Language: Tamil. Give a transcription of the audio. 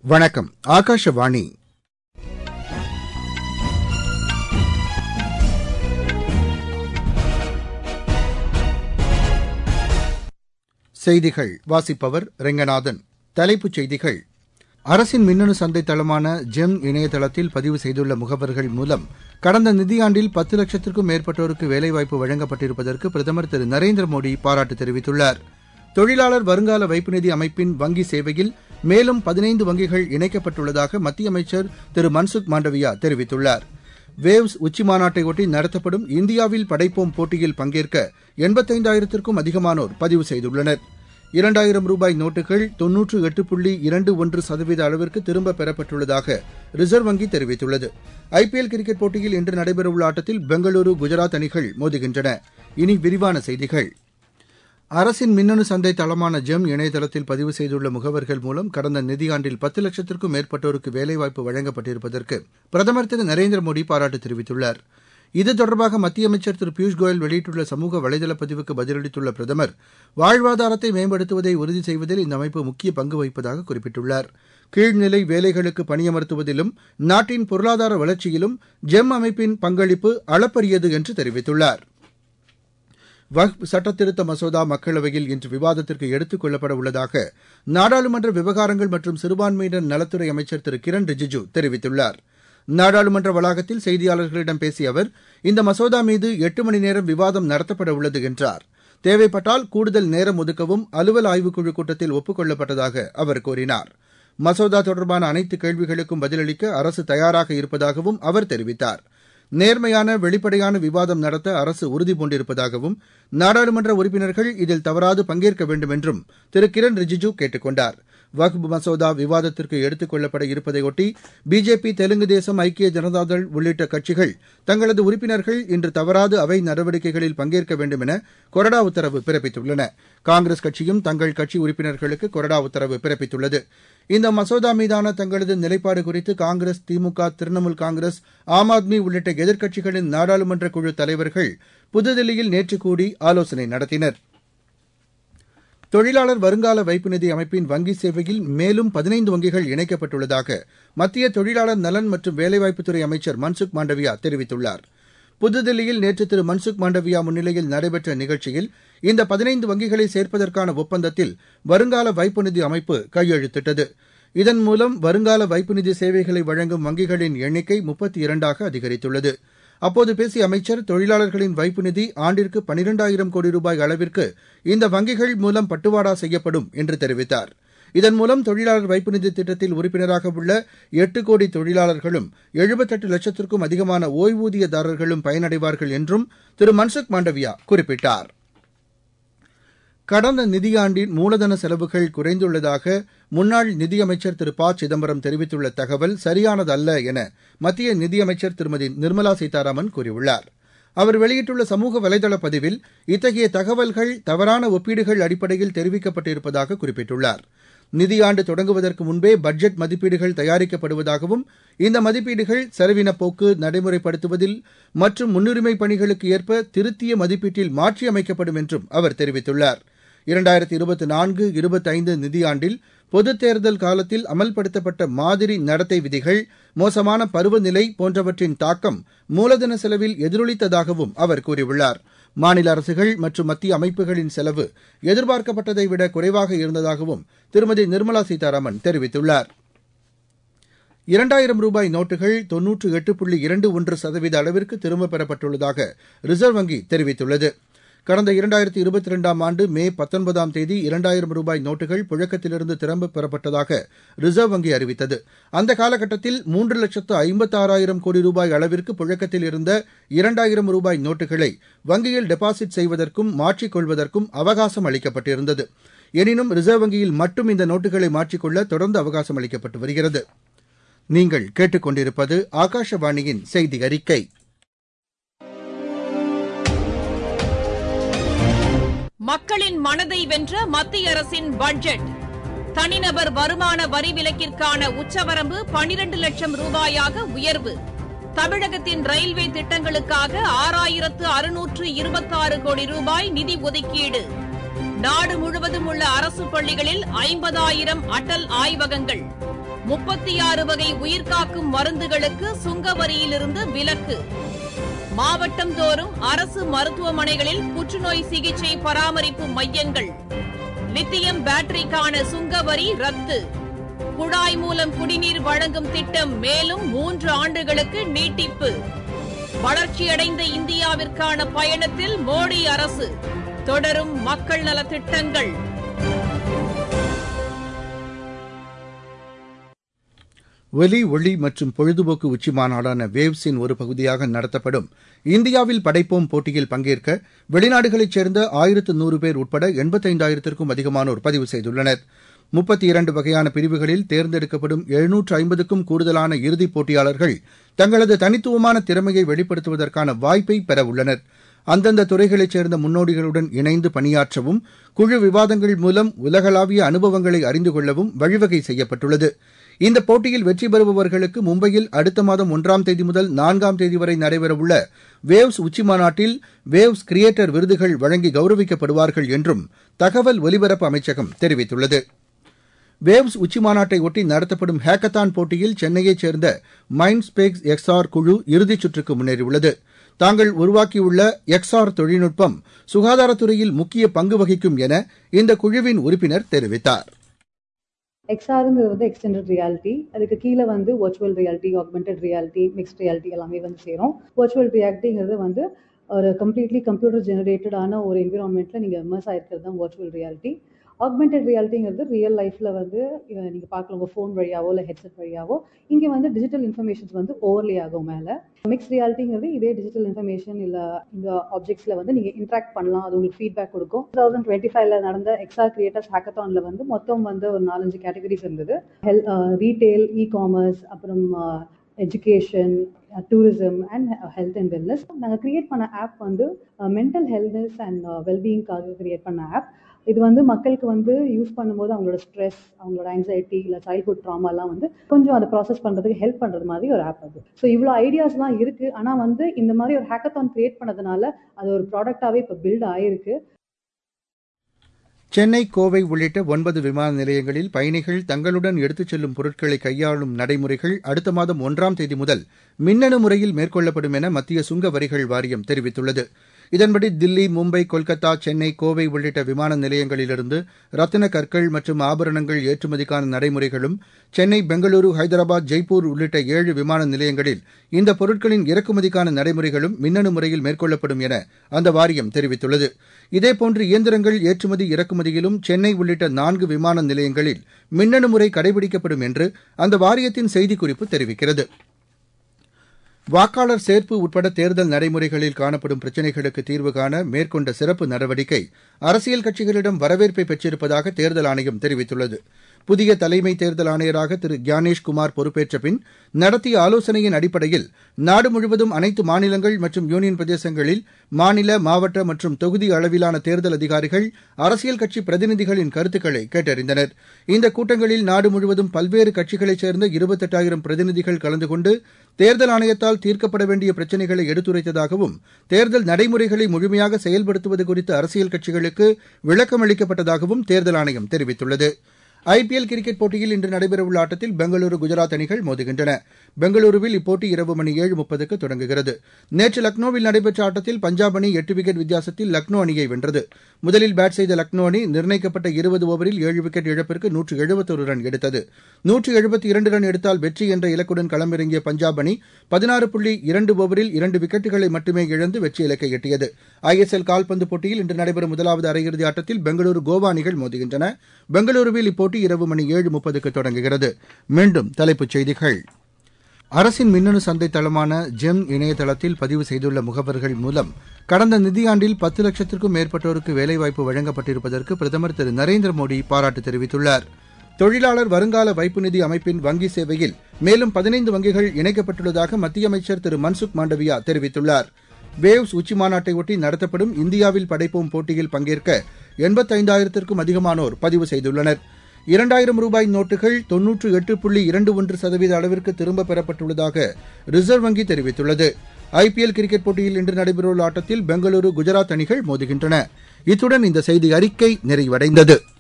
வணக்கம் ஆகாஷவாணி செய்திகள் வாசிப்பவர் ரெங்கநாதன் தலைப்புச் செய்திகள் அரசின் மின்னணு சந்தை தளமான ஜெம் இணையதளத்தில் பதிவு செய்துள்ள முகவர்கள் மூலம் கடந்த நிதியாண்டில் பத்து லட்சத்திற்கும் மேற்பட்டோருக்கு வேலைவாய்ப்பு வழங்கப்பட்டிருப்பதற்கு பிரதமர் திரு நரேந்திர மோடி பாராட்டு தெரிவித்துள்ளார் தொழிலாளர் வருங்கால வைப்பு நிதி அமைப்பின் வங்கி சேவையில் மேலும் பதினைந்து வங்கிகள் இணைக்கப்பட்டுள்ளதாக மத்திய அமைச்சர் திரு மன்சுக் மாண்டவியா தெரிவித்துள்ளார் வேவ்ஸ் உச்சிமாநாட்டையொட்டி நடத்தப்படும் இந்தியாவில் படைப்போம் போட்டியில் பங்கேற்க எண்பத்தைந்தாயிரத்திற்கும் அதிகமானோர் பதிவு செய்துள்ளனர் இரண்டாயிரம் ரூபாய் நோட்டுகள் தொன்னூற்று எட்டு புள்ளி இரண்டு ஒன்று சதவீத அளவிற்கு திரும்பப் பெறப்பட்டுள்ளதாக ரிசர்வ் வங்கி தெரிவித்துள்ளது ஐபிஎல் கிரிக்கெட் போட்டியில் இன்று நடைபெறவுள்ள ஆட்டத்தில் பெங்களூரு குஜராத் அணிகள் மோதுகின்றன இனி விரிவான செய்திகள் அரசின் மின்னணு சந்தை தளமான ஜெம் இணையதளத்தில் பதிவு செய்துள்ள முகவர்கள் மூலம் கடந்த நிதியாண்டில் பத்து லட்சத்திற்கும் மேற்பட்டோருக்கு வேலைவாய்ப்பு வழங்கப்பட்டிருப்பதற்கு பிரதமர் திரு நரேந்திர மோடி பாராட்டு தெரிவித்துள்ளார் இது தொடர்பாக மத்திய அமைச்சர் திரு பியூஷ் கோயல் வெளியிட்டுள்ள சமூக வலைதள பதிவுக்கு பதிலளித்துள்ள பிரதமர் வாழ்வாதாரத்தை மேம்படுத்துவதை உறுதி செய்வதில் இந்த அமைப்பு முக்கிய பங்கு வகிப்பதாக குறிப்பிட்டுள்ளார் கீழ்நிலை வேலைகளுக்கு பணியமர்த்துவதிலும் நாட்டின் பொருளாதார வளர்ச்சியிலும் ஜெம் அமைப்பின் பங்களிப்பு அளப்பரியது என்று தெரிவித்துள்ளார் வக்ஃப் சட்டத்திருத்த மசோதா மக்களவையில் இன்று விவாதத்திற்கு எடுத்துக் கொள்ளப்பட உள்ளதாக நாடாளுமன்ற விவகாரங்கள் மற்றும் சிறுபான்மையினர் நலத்துறை அமைச்சர் திரு கிரண் ரிஜிஜு தெரிவித்துள்ளார் நாடாளுமன்ற வளாகத்தில் செய்தியாளர்களிடம் பேசிய அவர் இந்த மசோதா மீது எட்டு மணி நேரம் விவாதம் நடத்தப்பட உள்ளது என்றார் தேவைப்பட்டால் கூடுதல் நேரம் ஒதுக்கவும் அலுவல் ஆய்வுக்குழு கூட்டத்தில் ஒப்புக் கொள்ளப்பட்டதாக அவர் கூறினார் மசோதா தொடர்பான அனைத்து கேள்விகளுக்கும் பதிலளிக்க அரசு தயாராக இருப்பதாகவும் அவர் தெரிவித்தார் நேர்மையான வெளிப்படையான விவாதம் நடத்த அரசு உறுதிபூண்டிருப்பதாகவும் நாடாளுமன்ற உறுப்பினர்கள் இதில் தவறாது பங்கேற்க வேண்டும் என்றும் திரு கிரண் ரிஜிஜு கேட்டுக் கொண்டார் வக்ஃப் மசோதா விவாதத்திற்கு எடுத்துக் கொள்ளப்பட இருப்பதையொட்டி பிஜேபி தெலுங்கு தேசம் ஐக்கிய ஜனதாதள் உள்ளிட்ட கட்சிகள் தங்களது உறுப்பினர்கள் இன்று தவறாது அவை நடவடிக்கைகளில் பங்கேற்க வேண்டும் என கொறடா உத்தரவு பிறப்பித்துள்ளன காங்கிரஸ் கட்சியும் தங்கள் கட்சி உறுப்பினர்களுக்கு கொறடா உத்தரவு பிறப்பித்துள்ளது இந்த மசோதா மீதான தங்களது நிலைப்பாடு குறித்து காங்கிரஸ் திமுக திரிணாமுல் காங்கிரஸ் ஆம் ஆத்மி உள்ளிட்ட எதிர்க்கட்சிகளின் நாடாளுமன்ற குழு தலைவர்கள் புதுதில்லியில் நேற்று கூடி ஆலோசனை நடத்தினர் தொழிலாளர் வருங்கால வைப்பு நிதி அமைப்பின் வங்கி சேவையில் மேலும் பதினைந்து வங்கிகள் இணைக்கப்பட்டுள்ளதாக மத்திய தொழிலாளர் நலன் மற்றும் வேலைவாய்ப்புத்துறை அமைச்சர் மன்சுக் மாண்டவியா தெரிவித்துள்ளார் புதுதில்லியில் நேற்று திரு மன்சுக் மாண்டவியா முன்னிலையில் நடைபெற்ற நிகழ்ச்சியில் இந்த பதினைந்து வங்கிகளை சேர்ப்பதற்கான ஒப்பந்தத்தில் வருங்கால வைப்பு நிதி அமைப்பு கையெழுத்திட்டது இதன் மூலம் வருங்கால வைப்பு நிதி சேவைகளை வழங்கும் வங்கிகளின் எண்ணிக்கை முப்பத்தி இரண்டாக அதிகரித்துள்ளது அப்போது பேசிய அமைச்சர் தொழிலாளர்களின் வைப்பு நிதி ஆண்டிற்கு பனிரெண்டாயிரம் கோடி ரூபாய் அளவிற்கு இந்த வங்கிகள் மூலம் பட்டுவாடா செய்யப்படும் என்று தெரிவித்தார் இதன் மூலம் தொழிலாளர் வைப்பு நிதி திட்டத்தில் உறுப்பினராக உள்ள எட்டு கோடி தொழிலாளர்களும் எழுபத்தெட்டு லட்சத்திற்கும் அதிகமான ஓய்வூதியதாரர்களும் பயனடைவார்கள் என்றும் திரு மன்சுக் மாண்டவியா குறிப்பிட்டார் கடந்த நிதியாண்டின் மூலதன செலவுகள் குறைந்துள்ளதாக முன்னாள் நிதியமைச்சர் திரு ப சிதம்பரம் தெரிவித்துள்ள தகவல் சரியானதல்ல என மத்திய நிதியமைச்சர் திருமதி நிர்மலா சீதாராமன் கூறியுள்ளார் அவர் வெளியிட்டுள்ள சமூக வலைதள பதிவில் இத்தகைய தகவல்கள் தவறான ஒப்பீடுகள் அடிப்படையில் தெரிவிக்கப்பட்டிருப்பதாக குறிப்பிட்டுள்ளார் நிதியாண்டு தொடங்குவதற்கு முன்பே பட்ஜெட் மதிப்பீடுகள் தயாரிக்கப்படுவதாகவும் இந்த மதிப்பீடுகள் செலவினப் போக்கு நடைமுறைப்படுத்துவதில் மற்றும் முன்னுரிமை பணிகளுக்கு ஏற்ப திருத்திய மதிப்பீட்டில் மாற்றியமைக்கப்படும் என்றும் அவர் தெரிவித்துள்ளார் இரண்டாயிரத்தி இருபத்தி நான்கு இருபத்தைந்து நிதியாண்டில் பொதுத் தேர்தல் காலத்தில் அமல்படுத்தப்பட்ட மாதிரி நடத்தை விதிகள் மோசமான பருவநிலை போன்றவற்றின் தாக்கம் மூலதன செலவில் எதிரொலித்ததாகவும் அவர் கூறியுள்ளார் மாநில அரசுகள் மற்றும் மத்திய அமைப்புகளின் செலவு எதிர்பார்க்கப்பட்டதை விட குறைவாக இருந்ததாகவும் திருமதி நிர்மலா சீதாராமன் தெரிவித்துள்ளார் இரண்டாயிரம் ரூபாய் நோட்டுகள் தொன்னூற்று எட்டு புள்ளி இரண்டு ஒன்று சதவீத அளவிற்கு திரும்பப் பெறப்பட்டுள்ளதாக ரிசர்வ் வங்கி தெரிவித்துள்ளது கடந்த இரண்டாயிரத்தி இருபத்தி ரெண்டாம் ஆண்டு மே பத்தொன்பதாம் தேதி இரண்டாயிரம் ரூபாய் நோட்டுகள் புழக்கத்திலிருந்து திரும்பப் பெறப்பட்டதாக ரிசர்வ் வங்கி அறிவித்தது அந்த காலகட்டத்தில் மூன்று லட்சத்து ஐம்பத்தாறாயிரம் கோடி ரூபாய் அளவிற்கு புழக்கத்தில் இருந்த இரண்டாயிரம் ரூபாய் நோட்டுகளை வங்கியில் டெபாசிட் செய்வதற்கும் மாற்றிக் கொள்வதற்கும் அவகாசம் அளிக்கப்பட்டிருந்தது எனினும் ரிசர்வ் வங்கியில் மட்டும் இந்த நோட்டுகளை மாற்றிக்கொள்ள தொடர்ந்து அவகாசம் அளிக்கப்பட்டு வருகிறது நீங்கள் கேட்டுக்கொண்டிருப்பது ஆகாஷவாணியின் செய்தி அறிக்கை மக்களின் மனதை வென்ற மத்திய அரசின் பட்ஜெட் தனிநபர் வருமான வரி விலக்கிற்கான உச்சவரம்பு பனிரண்டு லட்சம் ரூபாயாக உயர்வு தமிழகத்தின் ரயில்வே திட்டங்களுக்காக ஆறாயிரத்து அறுநூற்று இருபத்தாறு கோடி ரூபாய் நிதி ஒதுக்கீடு நாடு முழுவதும் உள்ள அரசு பள்ளிகளில் ஐம்பதாயிரம் அடல் ஆய்வகங்கள் முப்பத்தி ஆறு வகை உயிர்காக்கும் மருந்துகளுக்கு சுங்க வரியிலிருந்து விலக்கு மாவட்டம் தோறும் அரசு மருத்துவமனைகளில் புற்றுநோய் சிகிச்சை பராமரிப்பு மையங்கள் லித்தியம் பேட்டரிக்கான சுங்க வரி ரத்து குழாய் மூலம் குடிநீர் வழங்கும் திட்டம் மேலும் மூன்று ஆண்டுகளுக்கு நீட்டிப்பு வளர்ச்சியடைந்த இந்தியாவிற்கான பயணத்தில் மோடி அரசு தொடரும் மக்கள் நலத்திட்டங்கள் ஒலி ஒளி மற்றும் பொழுதுபோக்கு உச்சிமாநாடான வேவ்ஸின் ஒரு பகுதியாக நடத்தப்படும் இந்தியாவில் படைப்போம் போட்டியில் பங்கேற்க வெளிநாடுகளைச் சேர்ந்த ஆயிரத்து நூறு பேர் உட்பட எண்பத்தைந்தாயிரத்திற்கும் அதிகமானோர் பதிவு செய்துள்ளனர் முப்பத்தி இரண்டு வகையான பிரிவுகளில் தேர்ந்தெடுக்கப்படும் எழுநூற்று ஐம்பதுக்கும் கூடுதலான இறுதிப் போட்டியாளர்கள் தங்களது தனித்துவமான திறமையை வெளிப்படுத்துவதற்கான வாய்ப்பை பெறவுள்ளனர் அந்தந்த துறைகளைச் சேர்ந்த முன்னோடிகளுடன் இணைந்து பணியாற்றவும் குழு விவாதங்கள் மூலம் உலகளாவிய அனுபவங்களை அறிந்து கொள்ளவும் வழிவகை செய்யப்பட்டுள்ளது இந்த போட்டியில் வெற்றி பெறுபவர்களுக்கு மும்பையில் அடுத்த மாதம் ஒன்றாம் தேதி முதல் நான்காம் தேதி வரை நடைபெறவுள்ள வேவ்ஸ் உச்சிமாநாட்டில் வேவ்ஸ் கிரியேட்டர் விருதுகள் வழங்கி கௌரவிக்கப்படுவார்கள் என்றும் தகவல் ஒலிபரப்பு அமைச்சகம் தெரிவித்துள்ளது வேவ்ஸ் உச்சிமாநாட்டை ஒட்டி நடத்தப்படும் ஹேக்கத்தான் போட்டியில் சென்னையைச் சேர்ந்த மைண்ட் ஸ்பேக்ஸ் எக்ஸ்ஆர் குழு இறுதிச் சுற்றுக்கு முன்னேறியுள்ளது தாங்கள் உருவாக்கியுள்ள எக்ஸ்ஆர் தொழில்நுட்பம் சுகாதாரத்துறையில் முக்கிய பங்கு வகிக்கும் என இந்த குழுவின் உறுப்பினர் தெரிவித்தார் எக்ஸ்ஆருங்கிறது வந்து எக்ஸ்டெண்டட் ரியாலிட்டி அதுக்கு கீழே வந்து virtual reality augmented reality mixed reality எல்லாமே வந்து சேரும் வர்ச்சுவல் ரியாலிட்டிங்கிறது வந்து ஒரு கம்ப்ளீட்லி கம்ப்யூட்டர் ஜெனரேட்டடான ஒரு என்விரான்மெண்ட்டில் நீங்கள் இமர்ஸ் ஆயிருக்கிறது தான் வர்ச்சுவல் ரியாலிட்டி ஆக்மெண்டட் ரியாலிட்டிங்கிறது ரியல் லைஃப்பில் வந்து நீங்கள் பார்க்கலாம் உங்கள் ஃபோன் வழியாவோ இல்லை ஹெட்செட் வழியாவோ இங்கே வந்து டிஜிட்டல் இன்ஃபர்மேஷன்ஸ் வந்து ஓவர்லே ஆகும் மேலே மிக்ஸ் ரியாலிட்டிங்கிறது இதே டிஜிட்டல் இன்ஃபர்மேஷன் இல்லை இந்த ஆப்ஜெக்ட்ஸில் வந்து நீங்கள் இன்ட்ராக்ட் பண்ணலாம் அது உங்களுக்கு ஃபீட்பேக் கொடுக்கும் டூ தௌசண்ட் டுவெண்ட்டி ஃபைவ்ல நடந்த எக்ஸ்ஆர் கிரியேட்டர்ஸ் ஹேக்கத்தானில் வந்து மொத்தம் வந்து ஒரு நாலஞ்சு கேட்டகரிஸ் இருந்தது ஹெல் ரீட்டெயில் இ காமர்ஸ் அப்புறம் education tourism and health and wellness நாங்கள் கிரியேட் பண்ண ஆப் வந்து மென்டல் ஹெல்த்னஸ் அண்ட் வெல்பீயிங்காக கிரியேட் பண்ண ஆப் இது வந்து மக்களுக்கு வந்து யூஸ் பண்ணும்போது அவங்களோட ஸ்ட்ரெஸ் அவங்களோட ஆங்ஸைட்டி இல்லை சைல்ட்ஹுட் ட்ராமாலாம் வந்து கொஞ்சம் அதை ப்ராசஸ் பண்ணுறதுக்கு ஹெல்ப் பண்ணுறது மாதிரி ஒரு ஆப் அது ஸோ இவ்வளோ ஐடியாஸ்லாம் இருக்குது ஆனால் வந்து இந்த மாதிரி ஒரு ஹேக்கத்தான் கிரியேட் பண்ணதுனால அது ஒரு ப்ராடக்டாகவே இப்போ பில்ட் ஆயிருக்கு சென்னை கோவை உள்ளிட்ட ஒன்பது விமான நிலையங்களில் பயணிகள் தங்களுடன் எடுத்துச் செல்லும் பொருட்களை கையாளும் நடைமுறைகள் அடுத்த மாதம் ஒன்றாம் தேதி முதல் மின்னணு முறையில் மேற்கொள்ளப்படும் என மத்திய சுங்க வரிகள் வாரியம் தெரிவித்துள்ளது இதன்படி தில்லி மும்பை கொல்கத்தா சென்னை கோவை உள்ளிட்ட விமான நிலையங்களிலிருந்து ரத்தின கற்கள் மற்றும் ஆபரணங்கள் ஏற்றுமதிக்கான நடைமுறைகளும் சென்னை பெங்களூரு ஹைதராபாத் ஜெய்ப்பூர் உள்ளிட்ட ஏழு விமான நிலையங்களில் இந்த பொருட்களின் இறக்குமதிக்கான நடைமுறைகளும் மின்னணு முறையில் மேற்கொள்ளப்படும் என அந்த வாரியம் தெரிவித்துள்ளது இதேபோன்று இயந்திரங்கள் ஏற்றுமதி இறக்குமதியிலும் சென்னை உள்ளிட்ட நான்கு விமான நிலையங்களில் மின்னணு முறை கடைபிடிக்கப்படும் என்று அந்த வாரியத்தின் செய்திக்குறிப்பு தெரிவிக்கிறது வாக்காளர் சேர்ப்பு உட்பட தேர்தல் நடைமுறைகளில் காணப்படும் பிரச்சினைகளுக்கு தீர்வு காண மேற்கொண்ட சிறப்பு நடவடிக்கை அரசியல் கட்சிகளிடம் வரவேற்பை பெற்றிருப்பதாக தேர்தல் ஆணையம் தெரிவித்துள்ளது புதிய தலைமை தேர்தல் ஆணையராக திரு கியானேஷ் குமார் பொறுப்பேற்ற பின் நடத்திய ஆலோசனையின் அடிப்படையில் நாடு முழுவதும் அனைத்து மாநிலங்கள் மற்றும் யூனியன் பிரதேசங்களில் மாநில மாவட்ட மற்றும் தொகுதி அளவிலான தேர்தல் அதிகாரிகள் அரசியல் கட்சி பிரதிநிதிகளின் கருத்துக்களை கேட்டறிந்தனர் இந்த கூட்டங்களில் நாடு முழுவதும் பல்வேறு கட்சிகளைச் சேர்ந்த இருபத்தெட்டாயிரம் பிரதிநிதிகள் கலந்து கொண்டு தேர்தல் ஆணையத்தால் தீர்க்கப்பட வேண்டிய பிரச்சினைகளை எடுத்துரைத்ததாகவும் தேர்தல் நடைமுறைகளை முழுமையாக செயல்படுத்துவது குறித்து அரசியல் கட்சிகளுக்கு விளக்கம் அளிக்கப்பட்டதாகவும் தேர்தல் ஆணையம் தெரிவித்துள்ளது ஐபிஎல் கிரிக்கெட் போட்டியில் இன்று நடைபெறவுள்ள ஆட்டத்தில் பெங்களூரு குஜராத் அணிகள் மோதுகின்றன பெங்களூருவில் இப்போட்டி இரவு மணி ஏழு முப்பதுக்கு தொடங்குகிறது நேற்று லக்னோவில் நடைபெற்ற ஆட்டத்தில் பஞ்சாப் அணி எட்டு விக்கெட் வித்தியாசத்தில் லக்னோ அணியை வென்றது முதலில் பேட் செய்த லக்னோ அணி நிர்ணயிக்கப்பட்ட இருபது ஓவரில் ஏழு விக்கெட் இழப்பிற்கு நூற்று எழுபத்தொரு ரன் எடுத்தது நூற்று எழுபத்தி இரண்டு ரன் எடுத்தால் வெற்றி என்ற இலக்குடன் களமிறங்கிய பஞ்சாப் அணி பதினாறு புள்ளி இரண்டு ஓவரில் இரண்டு விக்கெட்டுகளை மட்டுமே இழந்து வெற்றி இலக்கை எட்டியது ஐஎஸ்எல் கால்பந்து போட்டியில் இன்று நடைபெறும் முதலாவது அரையிறுதி ஆட்டத்தில் பெங்களூரு கோவா அணிகள் மோதுகின்றன பெங்களூருவில் இப்போட்டி இரவு மணி ஏழு முப்பதுக்கு தொடங்குகிறது மீண்டும் தலைப்புச் செய்திகள் அரசின் மின்னணு சந்தை தளமான ஜெம் இணையதளத்தில் பதிவு செய்துள்ள முகவர்கள் மூலம் கடந்த நிதியாண்டில் பத்து லட்சத்திற்கும் மேற்பட்டோருக்கு வேலைவாய்ப்பு வழங்கப்பட்டிருப்பதற்கு பிரதமர் திரு நரேந்திர மோடி பாராட்டு தெரிவித்துள்ளார் தொழிலாளர் வருங்கால வைப்பு நிதி அமைப்பின் வங்கி சேவையில் மேலும் பதினைந்து வங்கிகள் இணைக்கப்பட்டுள்ளதாக மத்திய அமைச்சர் திரு மன்சுக் மாண்டவியா தெரிவித்துள்ளார் வேவ்ஸ் உச்சிமாநாட்டை ஒட்டி நடத்தப்படும் இந்தியாவில் படைப்போம் போட்டியில் பங்கேற்க எண்பத்தைந்தாயிரத்திற்கும் அதிகமானோர் பதிவு செய்துள்ளனர் இரண்டாயிரம் ரூபாய் நோட்டுகள் தொன்னூற்று எட்டு புள்ளி இரண்டு ஒன்று சதவீத அளவிற்கு திரும்பப் பெறப்பட்டுள்ளதாக ரிசர்வ் வங்கி தெரிவித்துள்ளது ஐபிஎல் கிரிக்கெட் போட்டியில் இன்று நடைபெறவுள்ள ஆட்டத்தில் பெங்களூரு குஜராத் அணிகள் மோதுகின்றன இத்துடன் இந்த செய்தி அறிக்கை நிறைவடைந்தது